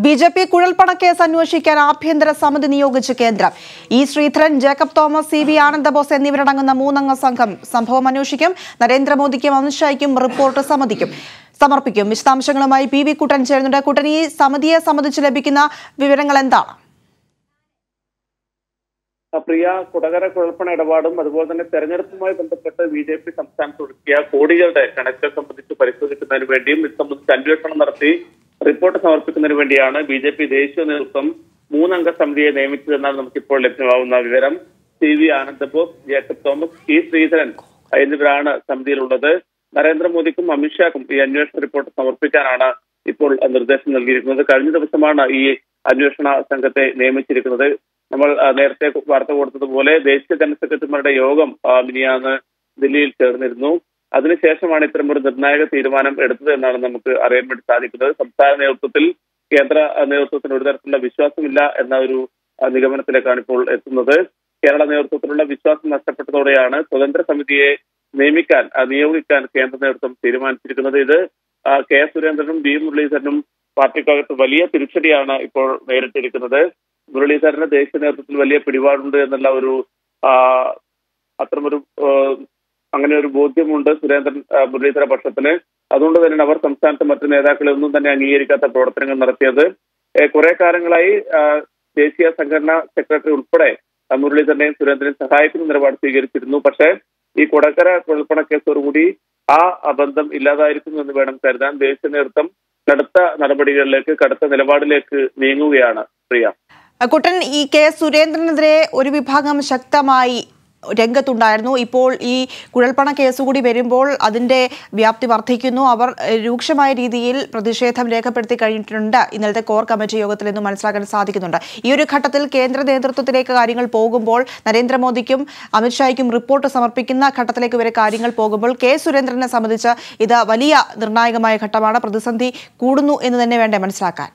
B J P കുഴൽപ്പണക്കേസ് അന്വേഷിക്കാൻ ആഭ്യന്തര സമിതി നിയോഗിച്ച് കേന്ദ്രം E Sreedharan Jacob Thomas C V Anandabose എന്നിവരടങ്ങുന്ന മൂന്നംഗ സംഘം സംഭവം അന്വേഷിക്കും നരേന്ദ്രമോദിക്കും അമിത്ഷായ്ക്കും റിപ്പോർട്ട് സമ്മതിക്കും സമർപ്പിക്കും വിശദാംശങ്ങളുമായി പി വി കുട്ടൻ ചേരുന്നുണ്ട് കുട്ടൻ ഈ സമിതിയെ സംബന്ധിച്ച് ലഭിക്കുന്ന വിവരങ്ങൾ എന്താണ് പ്രിയ കുടകര കുഴൽപ്പണ ഇടപാടും അതുപോലെ തന്നെ തെരഞ്ഞെടുപ്പുമായി ബന്ധപ്പെട്ട് ബി ജെ പി സംസ്ഥാനത്ത് ഒടുക്കിയ കോടികളുടെ കണക്കുകൾ സംബന്ധിച്ച് പരിശോധിക്കുന്നതിന് വേണ്ടിയും ഇത് സംബന്ധിച്ച് അന്വേഷണം നടത്തി റിപ്പോർട്ട് സമർപ്പിക്കുന്നതിന് വേണ്ടിയാണ് ബി ജെ പി ദേശീയ നേതൃത്വം മൂന്നംഗ സമിതിയെ നിയമിച്ചതെന്നാണ് നമുക്കിപ്പോൾ ലഭ്യമാവുന്ന വിവരം C V Ananda Bose Jacob Thomas E Sreedharan എന്നിവരാണ് സമിതിയിലുള്ളത് നരേന്ദ്രമോദിക്കും അമിത്ഷാക്കും ഈ അന്വേഷണ റിപ്പോർട്ട് സമർപ്പിക്കാനാണ് ഇപ്പോൾ നിർദ്ദേശം നൽകിയിരിക്കുന്നത് കഴിഞ്ഞ ദിവസമാണ് ഈ അന്വേഷണ സംഘത്തെ നിയമിച്ചിരിക്കുന്നത് നമ്മൾ ആ, നേരത്തെ വാർത്ത കൊടുത്തതുപോലെ ദേശീയ ജനറൽ സെക്രട്ടറിമാരുടെ യോഗം ആ, മിനിയാന്ന് ദില്ലിയിൽ ചേർന്നിരുന്നു അതിനുശേഷമാണ് ഇത്തരം ഒരു നിർണായക തീരുമാനം എടുത്തത് എന്നാണ് നമുക്ക് അറിയാൻ വേണ്ടി സാധിക്കുന്നത് സംസ്ഥാന നേതൃത്വത്തിൽ കേന്ദ്ര ആ, നേതൃത്വത്തിന് ഒരു തരത്തിലുള്ള വിശ്വാസമില്ല എന്ന ഒരു ആ, നിഗമനത്തിലേക്കാണ് ഇപ്പോൾ എത്തുന്നത് കേരള നേതൃത്വത്തിലുള്ള വിശ്വാസം നഷ്ടപ്പെട്ടതോടെയാണ് സ്വതന്ത്ര സമിതിയെ നിയമിക്കാൻ ആ, നിയോഗിക്കാൻ കേന്ദ്ര നേതൃത്വം തീരുമാനിച്ചിരിക്കുന്നത് ഇത് ആ, കെ സുരേന്ദ്രനും ബി മുരളീധരനും പാർട്ടിക്കകത്ത് വലിയ തിരിച്ചടിയാണ് ഇപ്പോൾ നേരിട്ടിരിക്കുന്നത് മുരളീധരന് ദേശീയ നേതൃത്വത്തിൽ വലിയ പിടിപാടുണ്ട് എന്നുള്ള ഒരു ആ, അത്തരമൊരു ആ, അങ്ങനെ ഒരു ബോധ്യമുണ്ട് സുരേന്ദ്രൻ ആ, മുരളീധര പക്ഷത്തിന് അതുകൊണ്ട് തന്നെയാണ് അവർ സംസ്ഥാനത്തെ മറ്റു നേതാക്കളെ ഒന്നും തന്നെ അംഗീകരിക്കാത്ത പ്രവർത്തനങ്ങൾ നടത്തിയത് ഏ, കുറെ കാലങ്ങളായി ആ, ദേശീയ സംഘടനാ സെക്രട്ടറി ഉൾപ്പെടെ ആ, മുരളീധരനെയും സുരേന്ദ്രനെയും സഹായിക്കുന്ന നിലപാട് സ്വീകരിച്ചിരുന്നു പക്ഷേ ഈ കൊടക്കര കുഴൽപ്പണ കേസോടുകൂടി ആ ആ ബന്ധം ഇല്ലാതായിരിക്കുന്നു എന്ന് വേണം കരുതാൻ ദേശീയ നേതൃത്വം കടുത്ത നടപടികളിലേക്ക് കടുത്ത നിലപാടിലേക്ക് നീങ്ങുകയാണ് പ്രിയ കുട്ടൻ ഈ കെ സുരേന്ദ്രനെതിരെ ഒരു വിഭാഗം ശക്തമായി രംഗത്തുണ്ടായിരുന്നു ഇപ്പോൾ ഈ കുഴൽപ്പണ കേസ് കൂടി വരുമ്പോൾ അതിന്റെ വ്യാപ്തി വർദ്ധിക്കുന്നു അവർ എഹ്, രൂക്ഷമായ രീതിയിൽ പ്രതിഷേധം രേഖപ്പെടുത്തി കഴിഞ്ഞിട്ടുണ്ട് ഇന്നലത്തെ കോർ കമ്മിറ്റി യോഗത്തിൽ നിന്ന് മനസ്സിലാക്കാൻ സാധിക്കുന്നുണ്ട് ഈ ഒരു ഘട്ടത്തിൽ കേന്ദ്ര നേതൃത്വത്തിലേക്ക് കാര്യങ്ങൾ പോകുമ്പോൾ നരേന്ദ്രമോദിക്കും അമിത്ഷായ്ക്കും റിപ്പോർട്ട് സമർപ്പിക്കുന്ന ഘട്ടത്തിലേക്ക് വരെ കാര്യങ്ങൾ പോകുമ്പോൾ കെ സുരേന്ദ്രനെ സംബന്ധിച്ച് ഇത് വലിയ നിർണായകമായ ഘട്ടമാണ് പ്രതിസന്ധി കൂടുന്നു എന്ന് തന്നെ വേണ്ടേ മനസ്സിലാക്കാൻ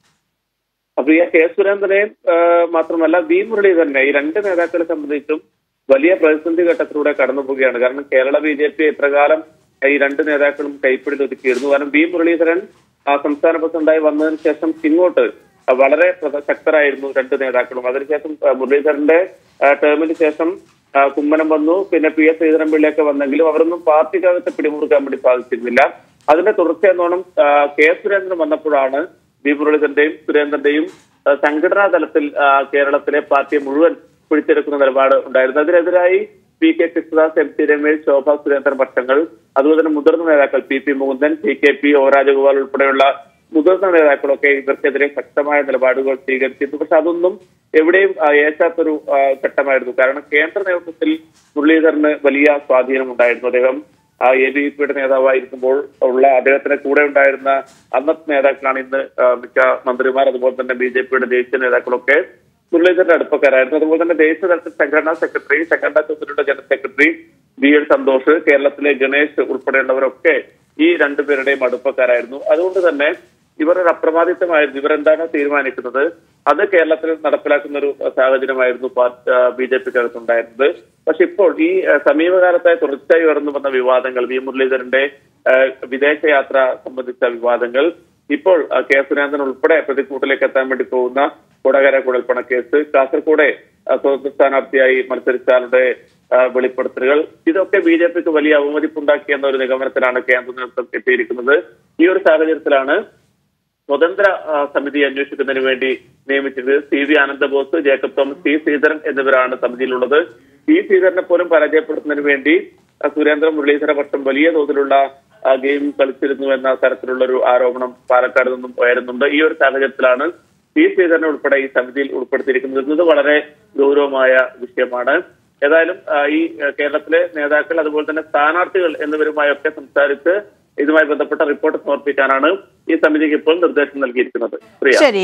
അപ്പൊ ഈ കെ സുരേന്ദ്രനെയും ആ, മാത്രമല്ല വി മുരളീധരനെ ഈ രണ്ട് നേതാക്കളെ സംബന്ധിച്ചും വലിയ പ്രതിസന്ധി ഘട്ടത്തിലൂടെ കടന്നു പോവുകയാണ് കാരണം കേരള ബി ജെ പി എത്രകാലം ഈ രണ്ട് നേതാക്കളും കൈപ്പിടിയിൽ ഒതുക്കിയിരുന്നു കാരണം വി മുരളീധരൻ ആ, സംസ്ഥാന പ്രസിഡന്റായി വന്നതിന് ശേഷം ഇങ്ങോട്ട് ആ, വളരെ പ്രധ- ശക്തരായിരുന്നു രണ്ട് നേതാക്കളും അതിനുശേഷം ആ, മുരളീധരന്റെ ആ, ടേമിന് ശേഷം ആ, കുമ്മനം വന്നു പിന്നെ പി എസ് ശ്രീധരൻപിള്ളിയൊക്കെ വന്നെങ്കിലും അവരൊന്നും പാർട്ടിക്കകത്ത് പിടിമുറുക്കാൻ വേണ്ടി സാധിച്ചിരുന്നില്ല അതിന്റെ തുടർച്ചയെന്നോണം ആ, കെ സുരേന്ദ്രൻ വന്നപ്പോഴാണ് വി മുരളീധരന്റെയും സുരേന്ദ്രന്റെയും ആ, സംഘടനാ തലത്തിൽ ആ, കേരളത്തിലെ പാർട്ടിയെ മുഴുവൻ പിടിച്ചെടുക്കുന്ന നിലപാട് ഉണ്ടായിരുന്നു അതിനെതിരായി P K Krishnadas M T Ramesh Shobha Surendran പക്ഷങ്ങൾ അതുപോലെ തന്നെ മുതിർന്ന നേതാക്കൾ P P Mukundan P K P O Rajagopal ഉൾപ്പെടെയുള്ള മുതിർന്ന നേതാക്കളൊക്കെ ഇവർക്കെതിരെ ശക്തമായ നിലപാടുകൾ സ്വീകരിച്ചിരുന്നു പക്ഷെ അതൊന്നും എവിടെയും ആ, ഏശാത്തൊരു ആ, ഘട്ടമായിരുന്നു കാരണം കേന്ദ്ര നേതൃത്വത്തിൽ മുരളീധരന് വലിയ സ്വാധീനം ഉണ്ടായിരുന്നു അദ്ദേഹം ആ എ ബി പിയുടെ നേതാവായിരിക്കുമ്പോൾ ഉള്ള അദ്ദേഹത്തിന്റെ കൂടെ ഉണ്ടായിരുന്ന അന്നത്തെ നേതാക്കളാണ് ഇന്ന് ആ, മിക്ക മന്ത്രിമാർ അതുപോലെ തന്നെ ബി ജെ പിയുടെ ദേശീയ നേതാക്കളൊക്കെ മുരളീധരന്റെ അടുപ്പക്കാരായിരുന്നു അതുപോലെ തന്നെ ദേശീയ തലത്തിൽ സംഘടനാ സെക്രട്ടറി സംഘടനാ ചുമതലയുടെ general secretary B L Santhosh കേരളത്തിലെ ഗണേഷ് ഉൾപ്പെടെയുള്ളവരൊക്കെ ഈ രണ്ടുപേരുടെയും അടുപ്പക്കാരായിരുന്നു അതുകൊണ്ട് തന്നെ ഇവർ ഒരു അപ്രമാദിത്വമായിരുന്നു ഇവരെന്താണോ തീരുമാനിക്കുന്നത് അത് കേരളത്തിൽ നടപ്പിലാക്കുന്ന ഒരു സാഹചര്യമായിരുന്നു ബി ജെ പിക്കകത്തുണ്ടായിരുന്നത് പക്ഷെ ഇപ്പോൾ ഈ ആ, സമീപകാലത്തായി തുടർച്ചയായി ഉയർന്നു വന്ന വിവാദങ്ങൾ വി മുരളീധരന്റെ ആ, വിദേശയാത്ര സംബന്ധിച്ച വിവാദങ്ങൾ ഇപ്പോൾ ആ, കെ സുരേന്ദ്രൻ ഉൾപ്പെടെ പ്രതിക്കൂട്ടിലേക്ക് എത്താൻ വേണ്ടി പോകുന്ന കൊടകര കുഴൽപ്പണ കേസ് കാസർഗോഡ് ആ, സ്വതന്ത്ര സ്ഥാനാർത്ഥിയായി മത്സരിച്ചാളുടെ ആ, വെളിപ്പെടുത്തലുകൾ ഇതൊക്കെ ബി ജെ പിക്ക് വലിയ അവമതിപ്പുണ്ടാക്കി എന്ന ഒരു നിഗമനത്തിലാണ് കേന്ദ്ര നേതൃത്വം എത്തിയിരിക്കുന്നത് ഈ ഒരു സാഹചര്യത്തിലാണ് സ്വതന്ത്ര ആ, സമിതി അന്വേഷിക്കുന്നതിന് വേണ്ടി നിയമിച്ചത് C V Ananda Bose Jacob Thomas T Sreedharan എന്നിവരാണ് സമിതിയിലുള്ളത് ടി ശ്രീധരനെ പോലും പരാജയപ്പെടുത്തുന്നതിന് വേണ്ടി ആ, സുരേന്ദ്രൻ മുരളീധര പക്ഷം വലിയ തോതിലുള്ള ആ, ഗെയിം കളിച്ചിരുന്നു എന്ന തരത്തിലുള്ള ഒരു ആരോപണം പാലക്കാട് നിന്നും ഉയരുന്നുണ്ട് ഈ ഒരു സാഹചര്യത്തിലാണ് ടി ശ്രീധരനെ ഉൾപ്പെടെ ഈ സമിതിയിൽ ഉൾപ്പെടുത്തിയിരിക്കുന്നത് ഇത് വളരെ ഗൗരവമായ വിഷയമാണ് ഏതായാലും ആ, ഈ ആ, കേരളത്തിലെ നേതാക്കൾ അതുപോലെ തന്നെ സ്ഥാനാർത്ഥികൾ എന്നിവരുമായൊക്കെ സംസാരിച്ച് ഇതുമായി ബന്ധപ്പെട്ട റിപ്പോർട്ട് സമർപ്പിക്കാനാണ് ഈ സമിതിക്ക് ഇപ്പോൾ നിർദ്ദേശം നൽകിയിരിക്കുന്നത് പ്രിയ ശരി